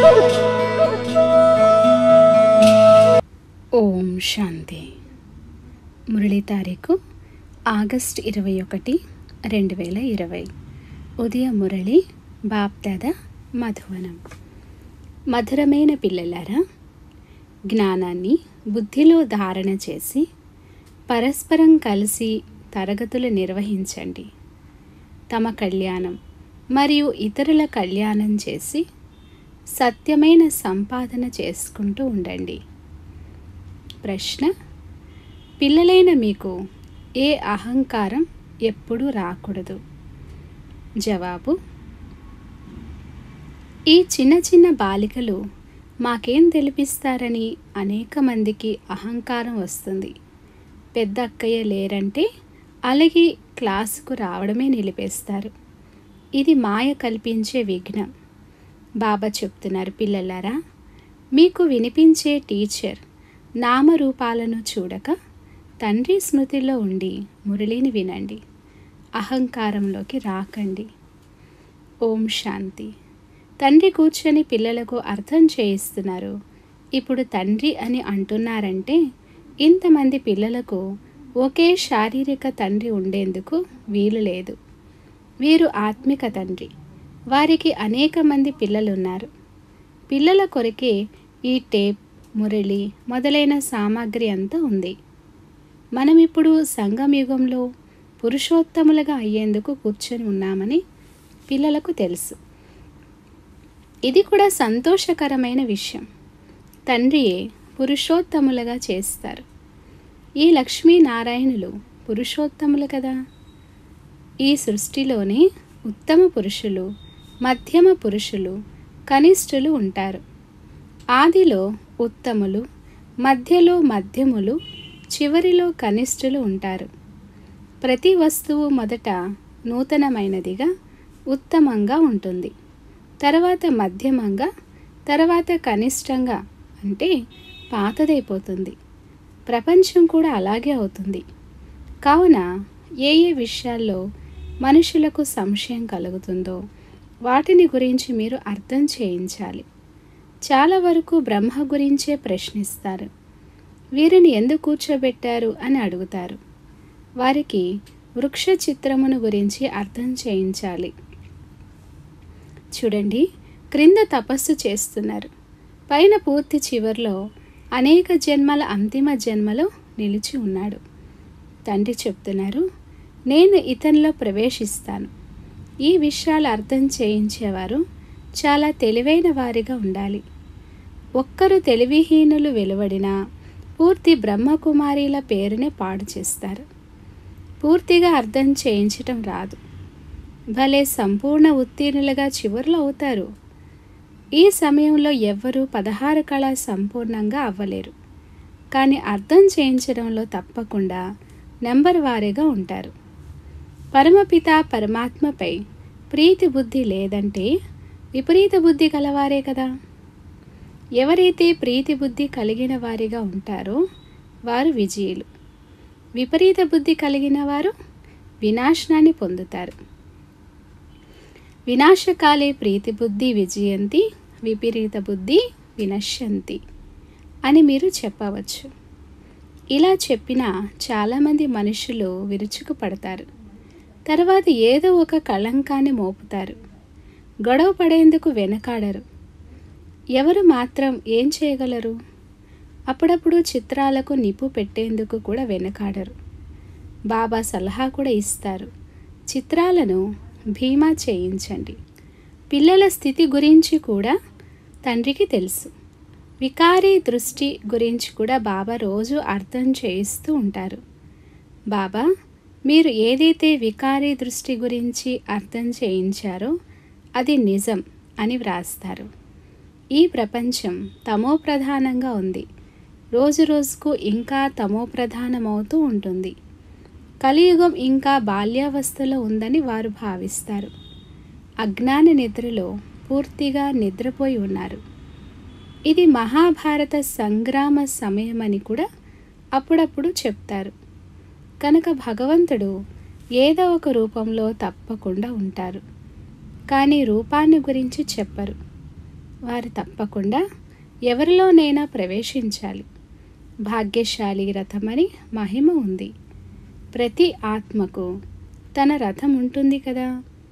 ఓం శాంతి మురళి తారీఖు ఆగస్ట్ ఇరవై ఒకటి రెండు వేల ఇరవై ఉదయ మురళి బాప్దాద మధువనం మధురమైన పిల్లలారా జ్ఞానాన్ని బుద్ధిలో ధారణ చేసి పరస్పరం కలిసి తరగతులు నిర్వహించండి తమ కళ్యాణం మరియు ఇతరుల కళ్యాణం చేసి సత్యమైన సంపాదన చేసుకుంటూ ఉండండి ప్రశ్న పిల్లలైన మీకు ఏ అహంకారం ఎప్పుడూ రాకూడదు జవాబు ఈ చిన్న చిన్న బాలికలు మాకేం తెలిపిస్తారని అనేక మందికి అహంకారం వస్తుంది పెద్ద అక్కయ్య లేరంటే అలాగే క్లాసుకు రావడమే నిలిపేస్తారు ఇది మాయ కల్పించే విఘ్నం బాబా చెప్తున్నారు పిల్లలారా మీకు వినిపించే టీచర్ నామరూపాలను చూడక తండ్రి స్మృతిలో ఉండి మురళిని వినండి అహంకారంలోకి రాకండి ఓం శాంతి తండ్రి కూర్చొని పిల్లలకు అర్థం చేయిస్తున్నారు ఇప్పుడు తండ్రి అని అంటున్నారంటే ఇంతమంది పిల్లలకు ఒకే శారీరక తండ్రి ఉండేందుకు వీలు లేదు వీరు ఆత్మిక తండ్రి వారికి అనేక మంది పిల్లలున్నారు పిల్లల కొరకే ఈ టేప్ మురళి మొదలైన సామాగ్రి అంతా ఉంది మనం ఇప్పుడు సంగం యుగంలో పురుషోత్తములుగా అయ్యేందుకు కూర్చొని ఉన్నామని పిల్లలకు తెలుసు ఇది కూడా సంతోషకరమైన విషయం తండ్రియే పురుషోత్తములుగా చేస్తారు ఈ లక్ష్మీనారాయణులు పురుషోత్తములు కదా ఈ సృష్టిలోనే ఉత్తమ పురుషులు మధ్యమ పురుషులు కనిష్ఠులు ఉంటారు ఆదిలో ఉత్తములు మధ్యలో మధ్యములు చివరిలో కనిష్ఠులు ఉంటారు ప్రతి వస్తువు మొదట నూతనమైనదిగా ఉత్తమంగా ఉంటుంది తర్వాత మధ్యమంగా తర్వాత కనిష్టంగా అంటే పాతదైపోతుంది ప్రపంచం కూడా అలాగే అవుతుంది కావున ఏ ఏ విషయాల్లో మనుషులకు సంశయం కలుగుతుందో వాటిని గురించి మీరు అర్థం చేయించాలి చాలా వరకు బ్రహ్మ గురించే ప్రశ్నిస్తారు వీరిని ఎందుకు కూర్చోబెట్టారు అని అడుగుతారు వారికి వృక్ష చిత్రమును గురించి అర్థం చేయించాలి చూడండి క్రింద తపస్సు చేస్తున్నారు పైన పూర్తి చివర్లో అనేక జన్మల అంతిమ జన్మలో నిలిచి ఉన్నాడు తండ్రి చెప్తున్నారు నేను ఇతనిలో ప్రవేశిస్తాను ఈ విషయాలు అర్థం చేయించేవారు చాలా తెలివైన వారిగా ఉండాలి ఒక్కరు తెలివిహీనులు వెలువడినా పూర్తి బ్రహ్మకుమారీల పేరునే పాడు చేస్తారు పూర్తిగా అర్థం చేయించటం రాదు భలే సంపూర్ణ ఉత్తీర్ణులుగా చివరిలో అవుతారు ఈ సమయంలో ఎవ్వరూ పదహారు కళ సంపూర్ణంగా అవ్వలేరు కానీ అర్థం చేయించడంలో తప్పకుండా నెంబర్ వారీగా ఉంటారు పరమపిత పరమాత్మపై ప్రీతి బుద్ధి లేదంటే విపరీత బుద్ధి కలవారే కదా ఎవరైతే ప్రీతి బుద్ధి కలిగిన వారిగా ఉంటారో వారు విజయులు విపరీత బుద్ధి కలిగిన వారు వినాశనాన్ని పొందుతారు వినాశకాలే ప్రీతి బుద్ధి విజయంతి విపరీత బుద్ధి వినశ్యంతి అని మీరు చెప్పవచ్చు ఇలా చెప్పిన చాలామంది మనుషులు విరుచుకు పడతారు తర్వాత ఏదో ఒక కళంకాన్ని మోపుతారు గొడవ పడేందుకు వెనకాడరు ఎవరు మాత్రం ఏం చేయగలరు అప్పుడప్పుడు చిత్రాలకు నిప్పు పెట్టేందుకు కూడా వెనకాడరు బాబా సలహా కూడా ఇస్తారు చిత్రాలను భీమా చేయించండి పిల్లల స్థితి గురించి కూడా తండ్రికి తెలుసు వికారీ దృష్టి గురించి కూడా బాబా రోజు అర్థం చేయిస్తూ ఉంటారు బాబా మీరు ఏదైతే వికారీ దృష్టి గురించి అర్థం చేయించారో అది నిజం అని వ్రాస్తారు ఈ ప్రపంచం తమో ప్రధానంగా ఉంది రోజు రోజుకు ఇంకా తమో ప్రధానమవుతూ ఉంటుంది కలియుగం ఇంకా బాల్యావస్థలో ఉందని వారు భావిస్తారు అజ్ఞాన నిద్రలో పూర్తిగా నిద్రపోయి ఉన్నారు ఇది మహాభారత సంగ్రామ సమయమని కూడా అప్పుడప్పుడు చెప్తారు కనుక భగవంతుడు ఏదో ఒక రూపంలో తప్పకుండా ఉంటారు కానీ రూపాన్ని గురించి చెప్పరు వారు తప్పకుండా ఎవరిలోనైనా ప్రవేశించాలి భాగ్యశాలి రథమని మహిమ ఉంది ప్రతి ఆత్మకు తన రథం ఉంటుంది కదా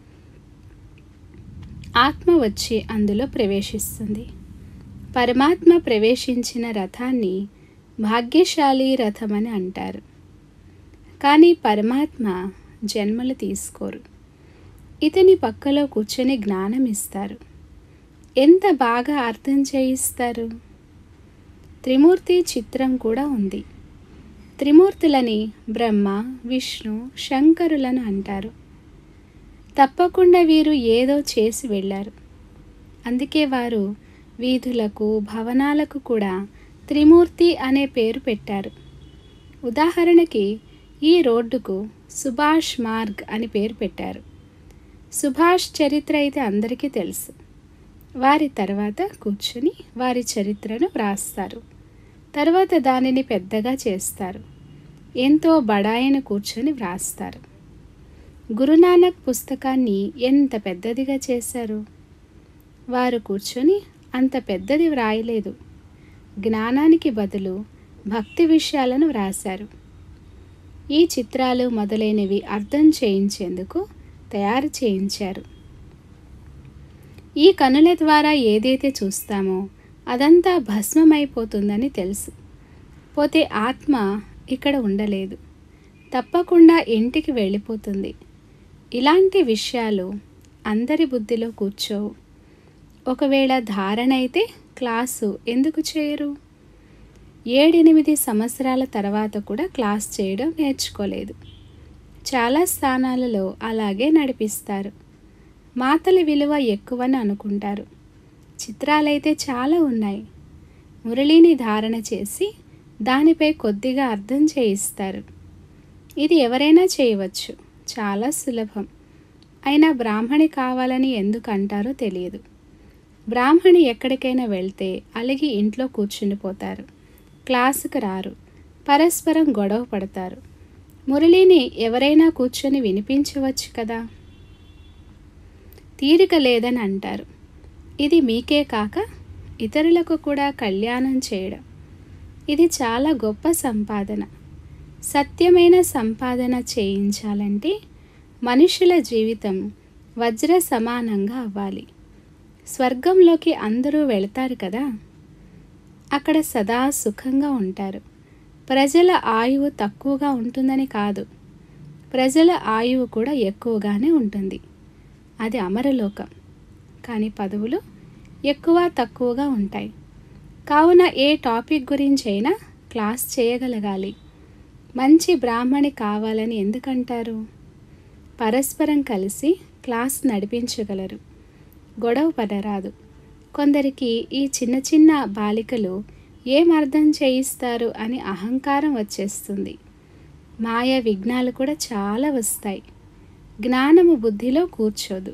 ఆత్మ వచ్చి అందులో ప్రవేశిస్తుంది పరమాత్మ ప్రవేశించిన రథాన్ని భాగ్యశాలి రథమని అంటారు కానీ పరమాత్మ జన్మలు తీసుకోరు ఇతని పక్కలో కూర్చొని జ్ఞానం ఇస్తారు ఎంత బాగా అర్థం చేయిస్తారు త్రిమూర్తి చిత్రం కూడా ఉంది త్రిమూర్తులని బ్రహ్మ విష్ణు శంకరులను అంటారు తప్పకుండా వీరు ఏదో చేసి వెళ్ళారు అందుకే వారు వీధులకు భవనాలకు కూడా త్రిమూర్తి అనే పేరు పెట్టారు ఉదాహరణకి ఈ రోడ్డుకు సుభాష్ మార్గ్ అని పేరు పెట్టారు సుభాష్ చరిత్ర అయితే అందరికీ తెలుసు వారి తర్వాత కూర్చుని వారి చరిత్రను వ్రాస్తారు తర్వాత దానిని పెద్దగా చేస్తారు ఎంతో బడాయిన కూర్చొని వ్రాస్తారు గురునానక్ పుస్తకాన్ని ఎంత పెద్దదిగా చేశారు వారు కూర్చొని అంత పెద్దది వ్రాయలేదు జ్ఞానానికి బదులు భక్తి విషయాలను వ్రాశారు ఈ చిత్రాలు మొదలైనవి అర్థం చేయించేందుకు తయారు చేయించారు ఈ కనుల ద్వారా ఏదైతే చూస్తామో అదంతా భస్మమైపోతుందని తెలుసు పోతే ఆత్మ ఇక్కడ ఉండలేదు తప్పకుండా ఇంటికి వెళ్ళిపోతుంది ఇలాంటి విషయాలు అందరి బుద్ధిలో కూర్చోవు ఒకవేళ ధారణ అయితే క్లాసు ఎందుకు చేయరు ఏడెనిమిది సంవత్సరాల తర్వాత కూడా క్లాస్ చేయడం నేర్చుకోలేదు చాలా స్థానాలలో అలాగే నడిపిస్తారు మాతల విలువ ఎక్కువని అనుకుంటారు చిత్రాలైతే చాలా ఉన్నాయి మురళిని ధారణ చేసి దానిపై కొద్దిగా అర్థం చేయిస్తారు ఇది ఎవరైనా చేయవచ్చు చాలా సులభం అయినా బ్రాహ్మణి కావాలని ఎందుకు అంటారో తెలియదు బ్రాహ్మణి ఎక్కడికైనా వెళ్తే అలిగి ఇంట్లో కూర్చుండిపోతారు క్లాసుకు రారు పరస్పరం గొడవ పడతారు మురళిని ఎవరైనా కూర్చొని వినిపించవచ్చు కదా తీరిక లేదని అంటారు ఇది మీకే కాక ఇతరులకు కూడా కళ్యాణం చేయడం ఇది చాలా గొప్ప సంపాదన సత్యమైన సంపాదన చేయించాలంటే మనుషుల జీవితం వజ్ర సమానంగా అవ్వాలి స్వర్గంలోకి అందరూ వెళతారు కదా అక్కడ సదా సుఖంగా ఉంటారు ప్రజల ఆయువు తక్కువగా ఉంటుందని కాదు ప్రజల ఆయువు కూడా ఎక్కువగానే ఉంటుంది అది అమరలోకం కానీ పదవులు ఎక్కువ తక్కువగా ఉంటాయి కావున ఏ టాపిక్ గురించి అయినా క్లాస్ చేయగలగాలి మంచి బ్రాహ్మణి కావాలని ఎందుకంటారు పరస్పరం కలిసి క్లాస్ నడిపించగలరు గొడవ పడరాదు కొందరికి ఈ చిన్న చిన్న బాలికలు ఏం అర్థం చేయిస్తారు అని అహంకారం వచ్చేస్తుంది మాయ విఘ్నాలు కూడా చాలా వస్తాయి జ్ఞానము బుద్ధిలో కూర్చోదు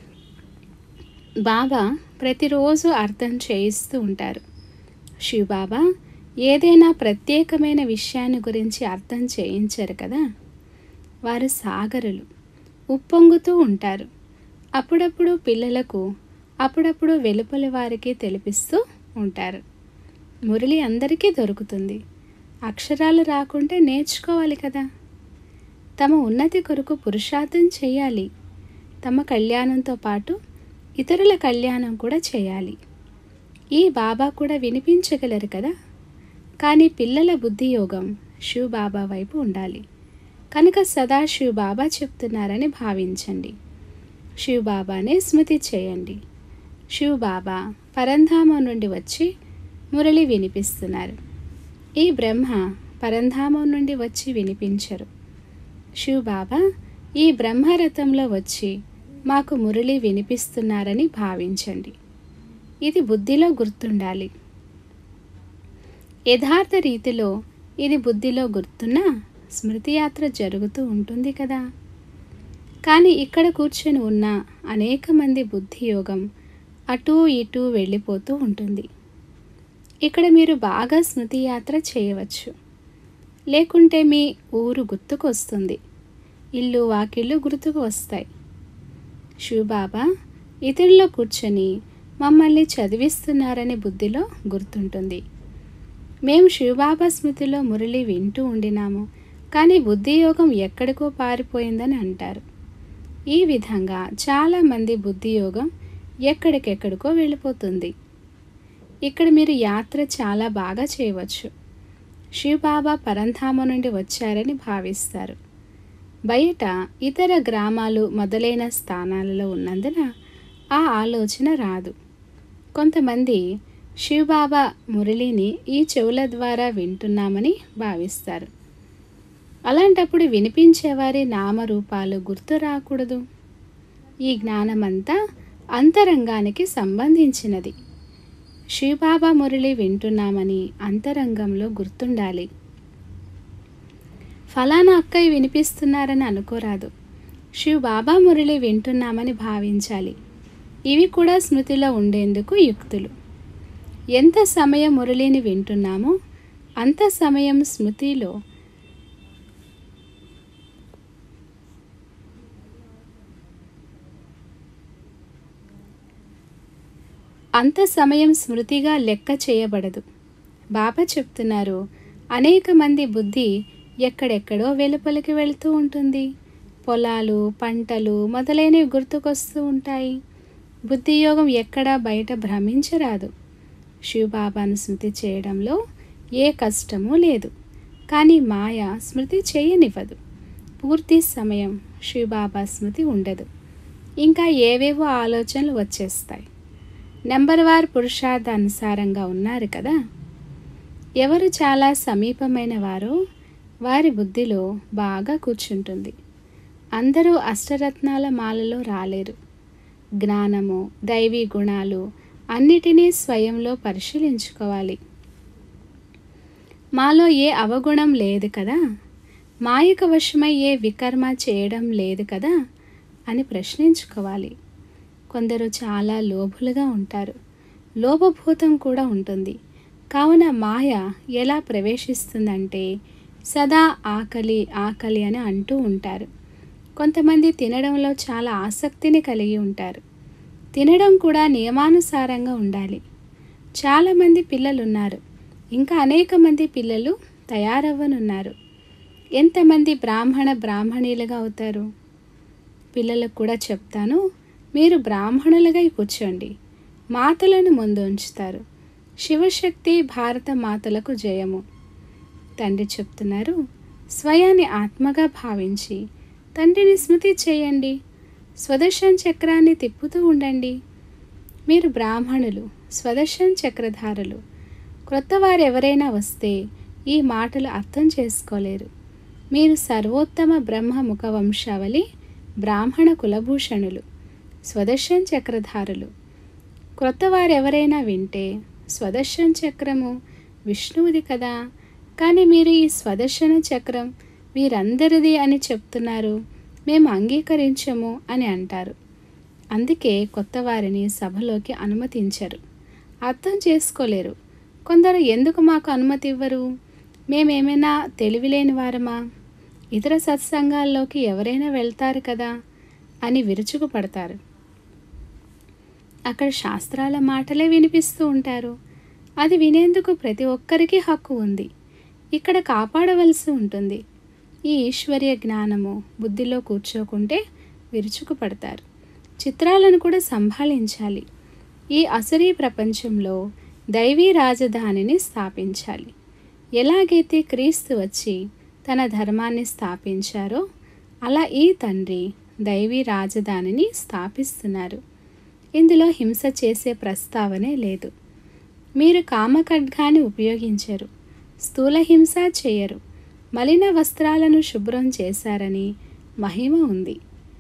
బాబా ప్రతిరోజు అర్థం చేయిస్తూ ఉంటారు శివబాబా ఏదైనా ప్రత్యేకమైన విషయాన్ని గురించి అర్థం చేయించరు కదా వారు సాగరులు ఉప్పొంగుతూ ఉంటారు అప్పుడప్పుడు పిల్లలకు అప్పుడప్పుడు వెలుపల వారికి తెలిపిస్తూ ఉంటారు మురళి అందరికీ దొరుకుతుంది అక్షరాలు రాకుంటే నేర్చుకోవాలి కదా తమ ఉన్నతి కొరకు పురుషార్థం చేయాలి తమ కళ్యాణంతో పాటు ఇతరుల కళ్యాణం కూడా చేయాలి ఈ బాబా కూడా వినిపించగలరు కదా కానీ పిల్లల బుద్ధి యోగం శివ్ బాబా వైపు ఉండాలి కనుక సదా శివ్ బాబా చెప్తున్నారని భావించండి శివ్ బాబానే స్మృతి చేయండి శివ్ బాబా పరంధామం నుండి వచ్చి మురళి వినిపిస్తున్నారు ఈ బ్రహ్మ పరంధామం నుండి వచ్చి వినిపించరు శివ్ బాబా ఈ బ్రహ్మరథంలో వచ్చి మాకు మురళి వినిపిస్తున్నారని భావించండి ఇది బుద్ధిలో గుర్తుండాలి యథార్థ రీతిలో ఇది బుద్ధిలో గుర్తున్న స్మృతి యాత్ర జరుగుతూ ఉంటుంది కదా కానీ ఇక్కడ కూర్చొని ఉన్న అనేక మంది బుద్ధి యోగం అటూ ఇటూ వెళ్ళిపోతూ ఉంటుంది ఇక్కడ మీరు బాగా స్మృతి యాత్ర చేయవచ్చు లేకుంటే మీ ఊరు గుర్తుకు వస్తుంది ఇల్లు వాకిళ్ళు గుర్తుకు వస్తాయి శివబాబా ఇతరులో కూర్చొని మమ్మల్ని చదివిస్తున్నారని బుద్ధిలో గుర్తుంటుంది మేము శివబాబా స్మృతిలో మురళి వింటూ ఉండినాము కానీ బుద్ధి యోగం ఎక్కడికో పారిపోయిందని అంటారు ఈ విధంగా చాలామంది బుద్ధి యోగం ఎక్కడికెక్కడికో వెళ్ళిపోతుంది ఇక్కడ మీరు యాత్ర చాలా బాగా చేయవచ్చు శివబాబా పరంధామ నుండి వచ్చారని భావిస్తారు బయట ఇతర గ్రామాలు మొదలైన స్థానాలలో ఉన్నందున ఆ ఆలోచన రాదు కొంతమంది శివబాబా మురళిని ఈ చెవుల ద్వారా వింటున్నామని భావిస్తారు అలాంటప్పుడు వినిపించేవారి నామరూపాలు గుర్తు రాకూడదు ఈ జ్ఞానమంతా అంతరంగానికి సంబంధించినది శివబాబా మురళి వింటున్నామని అంతరంగంలో గుర్తుండాలి ఫలానా అక్కయ్య వినిపిస్తున్నారని అనుకోరాదు శివ్ బాబా మురళి వింటున్నామని భావించాలి ఇవి కూడా స్మృతిలో ఉండేందుకు యుక్తులు ఎంత సమయం మురళిని వింటున్నామో అంత సమయం స్మృతిలో అంత సమయం స్మృతిగా లెక్క చేయబడదు బాబా చెప్తున్నారు అనేక మంది బుద్ధి ఎక్కడెక్కడో వెలుపలికి వెళుతూ ఉంటుంది పొలాలు పంటలు మొదలైనవి గుర్తుకొస్తూ ఉంటాయి బుద్ధి యోగం ఎక్కడా బయట భ్రమించరాదు శివబాబాను స్మృతి చేయడంలో ఏ కష్టమూ లేదు కానీ మాయ స్మృతి చేయనివ్వదు పూర్తి సమయం శివబాబా స్మృతి ఉండదు ఇంకా ఏవేవో ఆలోచనలు వచ్చేస్తాయి నెంబర్ వార్ పురుషార్థ అనుసారంగా ఉన్నారు కదా ఎవరు చాలా సమీపమైన వారో వారి బుద్ధిలో బాగా కూర్చుంటుంది అందరూ అష్టరత్నాల మాలలో రాలేరు జ్ఞానము దైవీ గుణాలు అన్నిటినీ స్వయంలో పరిశీలించుకోవాలి మాలో ఏ అవగుణం లేదు కదా మాయక వశమై ఏ వికర్మ చేయడం లేదు కదా అని ప్రశ్నించుకోవాలి కొందరు చాలా లోభులుగా ఉంటారు లోభభూతం కూడా ఉంటుంది కావున మాయ ఎలా ప్రవేశిస్తుందంటే సదా ఆకలి ఆకలి అని అంటూ ఉంటారు కొంతమంది తినడంలో చాలా ఆసక్తిని కలిగి ఉంటారు తినడం కూడా నియమానుసారంగా ఉండాలి చాలామంది పిల్లలు ఉన్నారు ఇంకా అనేక మంది పిల్లలు తయారవ్వనున్నారు ఎంతమంది బ్రాహ్మణ బ్రాహ్మణీలుగా అవుతారు పిల్లలకు కూడా చెప్తాను మీరు బ్రాహ్మణులుగా కూర్చోండి మాతలను ముందు ఉంచుతారు శివశక్తి భారత మాతలకు జయము తండ్రి చెప్తున్నారు స్వయాన్ని ఆత్మగా భావించి తండ్రిని స్మృతి చేయండి స్వదర్శన చక్రాన్ని తిప్పుతూ ఉండండి మీరు బ్రాహ్మణులు స్వదర్శన చక్రధారులు క్రొత్త వారు ఎవరైనా వస్తే ఈ మాటలు అర్థం చేసుకోలేరు మీరు సర్వోత్తమ బ్రహ్మ ముఖ వంశావళి బ్రాహ్మణ కులభూషణులు స్వదర్శన చక్రధారులు క్రొత్త వారు ఎవరైనా వింటే స్వదర్శన చక్రము విష్ణువుది కదా కానీ మీరు ఈ స్వదర్శన చక్రం వీరందరిది అని చెప్తున్నారు మేము అంగీకరించము అని అంటారు అందుకే కొత్త వారిని సభలోకి అనుమతించరు అర్థం చేసుకోలేరు కొందరు ఎందుకు మాకు అనుమతి ఇవ్వరు మేమేమైనా తెలివిలేని వారమా ఇతర సత్సంగాల్లోకి ఎవరైనా వెళ్తారు కదా అని విరుచుకుపడతారు అక్కడ శాస్త్రాల మాటలే వినిపిస్తూ ఉంటారు అది వినేందుకు ప్రతి ఒక్కరికి హక్కు ఉంది ఇక్కడ కాపాడవలసి ఉంటుంది ఈ ఈశ్వర్య జ్ఞానము బుద్ధిలో కూర్చోకుంటే విరుచుకుపడతారు చిత్రాలను కూడా సంభాళించాలి ఈ అసరీ ప్రపంచంలో దైవీ రాజధానిని స్థాపించాలి ఎలాగైతే క్రీస్తు వచ్చి తన ధర్మాన్ని స్థాపించారో అలా ఈ తండ్రి దైవీ రాజధానిని స్థాపిస్తున్నారు ఇందులో హింస చేసే ప్రస్తావనే లేదు మీరు కామఖడ్గాన్ని ఉపయోగించరు స్థూల హింస చేయరు మలిన వస్త్రాలను శుభ్రం చేశారని మహిమ ఉంది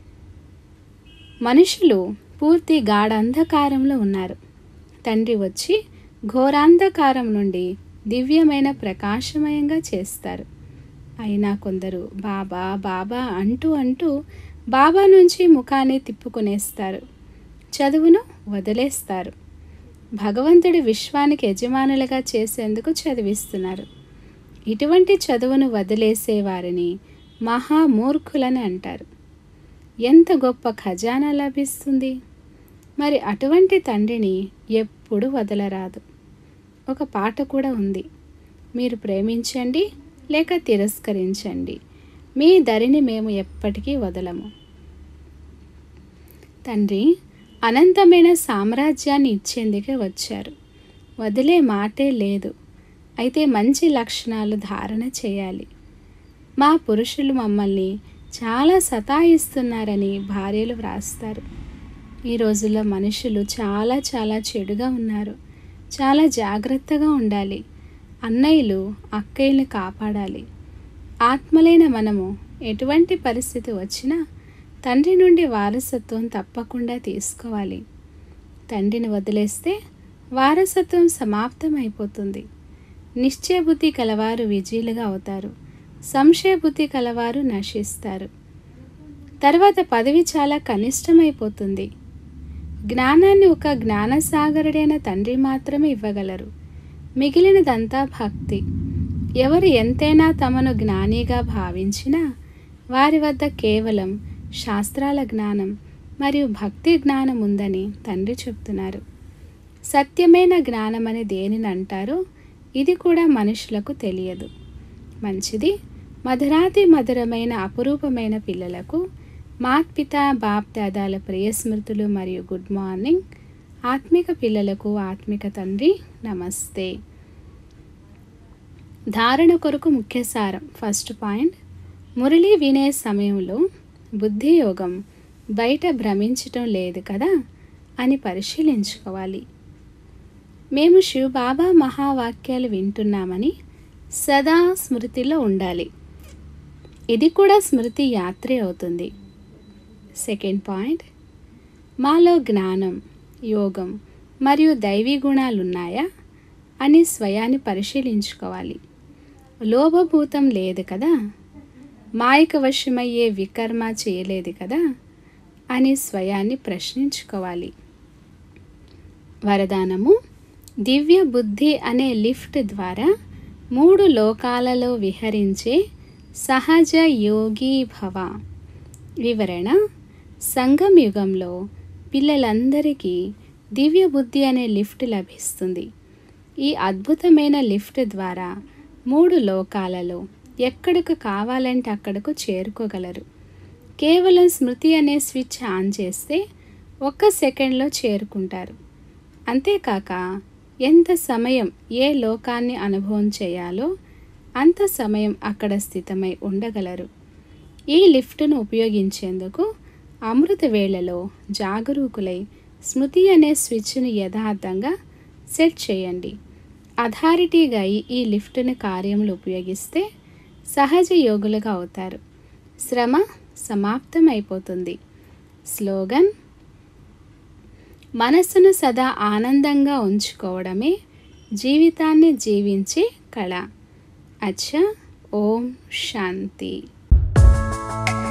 మనుషులు పూర్తి గాఢంధకారంలో ఉన్నారు తండ్రి వచ్చి ఘోరాంధకారం నుండి దివ్యమైన ప్రకాశమయంగా చేస్తారు అయినా కొందరు బాబా బాబా అంటూ అంటూ బాబా నుంచి ముఖాన్ని తిప్పుకునేస్తారు చదువును వదిలేస్తారు భగవంతుడి విశ్వానికి యజమానులుగా చేసేందుకు చదివిస్తున్నారు ఇటువంటి చదువును వదిలేసే వారిని మహామూర్ఖులని అంటారు ఎంత గొప్ప ఖజానా లభిస్తుంది మరి అటువంటి తండ్రిని ఎప్పుడు వదలరాదు ఒక పాట కూడా ఉంది మీరు ప్రేమించండి లేక తిరస్కరించండి మీ దరిని మేము ఎప్పటికీ వదలము తండ్రి అనంతమైన సామ్రాజ్యాన్ని ఇచ్చేందుకే వచ్చారు వదిలే మాటే లేదు అయితే మంచి లక్షణాలు ధారణ చేయాలి మా పురుషులు మమ్మల్ని చాలా సతాయిస్తున్నారని భార్యలు వ్రాస్తారు ఈ రోజుల్లో మనుషులు చాలా చాలా చెడుగా ఉన్నారు చాలా జాగ్రత్తగా ఉండాలి అన్నయ్యలు అక్కయ్యలు కాపాడాలి ఆత్మలైన మనము ఎటువంటి పరిస్థితి వచ్చినా తండ్రి నుండి వారసత్వం తప్పకుండా తీసుకోవాలి తండ్రిని వదిలేస్తే వారసత్వం సమాప్తమైపోతుంది నిశ్చయబుద్ధి కలవారు విజయులుగా అవుతారు సంశయబుద్ధి కలవారు నశిస్తారు తర్వాత పదవి చాలా కనిష్టమైపోతుంది జ్ఞానాన్ని ఒక జ్ఞానసాగరుడైన తండ్రి మాత్రమే ఇవ్వగలరు మిగిలినదంతా భక్తి ఎవరు ఎంతైనా తమను జ్ఞానిగా భావించినా వారి వద్ద కేవలం శాస్త్రాల జ్ఞానం మరియు భక్తి జ్ఞానం ఉందని తండ్రి చెప్తున్నారు సత్యమైన జ్ఞానం అని దేనిని అంటారో ఇది కూడా మనుషులకు తెలియదు మంచిది మధురాతి మధురమైన అపురూపమైన పిల్లలకు మాత్పిత బాప్ దాదాల ప్రియ స్మృతులు మరియు గుడ్ మార్నింగ్ ఆత్మిక పిల్లలకు ఆత్మిక తండ్రి నమస్తే ధారణ కొరకు ముఖ్య సారం ఫస్ట్ పాయింట్ మురళి వినే సమయంలో బుద్ధి యోగం బయట భ్రమించటం లేదు కదా అని పరిశీలించుకోవాలి మేము శివబాబా మహావాక్యాలు వింటున్నామని సదా స్మృతిలో ఉండాలి ఇది కూడా స్మృతి యాత్రే అవుతుంది సెకండ్ పాయింట్ మాలో జ్ఞానం యోగం మరియు దైవీ గుణాలు ఉన్నాయా అని స్వయాన్ని పరిశీలించుకోవాలి లోభభూతం లేదు కదా మాయక వశమయ్యే వికర్మ చేయలేదు కదా అని స్వయాన్ని ప్రశ్నించుకోవాలి వరదానము దివ్య బుద్ధి అనే లిఫ్ట్ ద్వారా మూడు లోకాలలో విహరించే సహజ యోగి భవ వివరణ సంగం యుగంలో పిల్లలందరికీ దివ్య బుద్ధి అనే లిఫ్ట్ లభిస్తుంది ఈ అద్భుతమైన లిఫ్ట్ ద్వారా మూడు లోకాలలో ఎక్కడికి కావాలంటే అక్కడకు చేరుకోగలరు కేవలం స్మృతి అనే స్విచ్ ఆన్ చేస్తే ఒక్క సెకండ్లో చేరుకుంటారు అంతేకాక ఎంత సమయం ఏ లోకాన్ని అనుభవం చేయాలో అంత సమయం అక్కడ స్థితమై ఉండగలరు ఈ లిఫ్ట్ను ఉపయోగించేందుకు అమృత వేళలో జాగరూకులై స్మృతి అనే స్విచ్ను యథార్థంగా సెట్ చేయండి అథారిటీగా ఈ- ఈ లిఫ్ట్ని కార్యములు ఉపయోగిస్తే సహజ యోగులుగా అవుతారు శ్రమ సమాప్తం అయిపోతుంది స్లోగన్ మనస్సును సదా ఆనందంగా ఉంచుకోవడమే జీవితాన్ని జీవించే కళ అచ్చా ఓం శాంతి